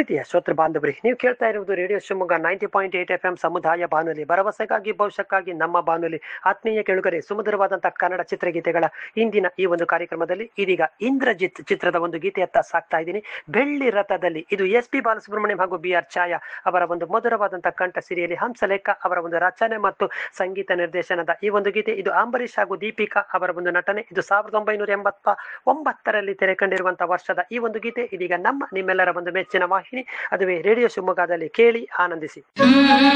ಪ್ರೀತಿಯ ಶ್ರೋತೃ ಬಾಂಧವರಿ ನೀವು ಕೇಳ್ತಾ ಇರುವುದು radio Shivamogga ninety point eight F M ಸಮುದಾಯ ಬಾನುಲಿ ಭರವಸೆಗಾಗಿ ಭವಿಷ್ಯಕ್ಕಾಗಿ ನಮ್ಮ ಬಾನುಲಿ ಆತ್ಮೀಯ ಕೆಳುಗರೆ ಸುಮಧುರವಾದಂತಹ ಕನ್ನಡ ಚಿತ್ರಗೀತೆಗಳ ಇಂದಿನ ಈ ಒಂದು ಕಾರ್ಯಕ್ರಮದಲ್ಲಿ ಇದೀಗ ಇಂದ್ರಜಿತ್ ಚಿತ್ರದ ಒಂದು ಗೀತೆಯತ್ತ ಸಾಕ್ತಾ ಇದ್ದೀನಿ ಬೆಳ್ಳಿ ರಥದಲ್ಲಿ ಇದು ಎಸ್ ಪಿ ಬಾಲಸುಬ್ರಹ್ಮಣ್ಯಂ ಹಾಗೂ ಬಿ ಆರ್ ಛಾಯಾ ಅವರ ಒಂದು ಮಧುರವಾದಂತಹ ಕಂಠ ಸಿರಿಯಲ್ಲಿ ಹಂಸಲೇಖ ಅವರ ಒಂದು ರಚನೆ ಮತ್ತು ಸಂಗೀತ ನಿರ್ದೇಶನದ ಈ ಒಂದು ಗೀತೆ ಇದು ಅಂಬರೀಷ್ ಹಾಗೂ ದೀಪಿಕಾ ಅವರ ಒಂದು ನಟನೆ ಇದು ಸಾವಿರದ ಒಂಬೈನೂರ ಎಂಬತ್ತ ಒಂಬತ್ತರಲ್ಲಿ ತೆರೆ ಕಂಡಿರುವಂತಹ ವರ್ಷದ ಈ ಒಂದು ಗೀತೆ ಇದೀಗ ನಮ್ಮ ನಿಮ್ಮೆಲ್ಲರ ಒಂದು ಮೆಚ್ಚಿನ ವಾಹಿನಿ ಅದುವೇ ರೇಡಿಯೋ ಶಿವಮೊಗ್ಗದಲ್ಲಿ ಕೇಳಿ ಆನಂದಿಸಿ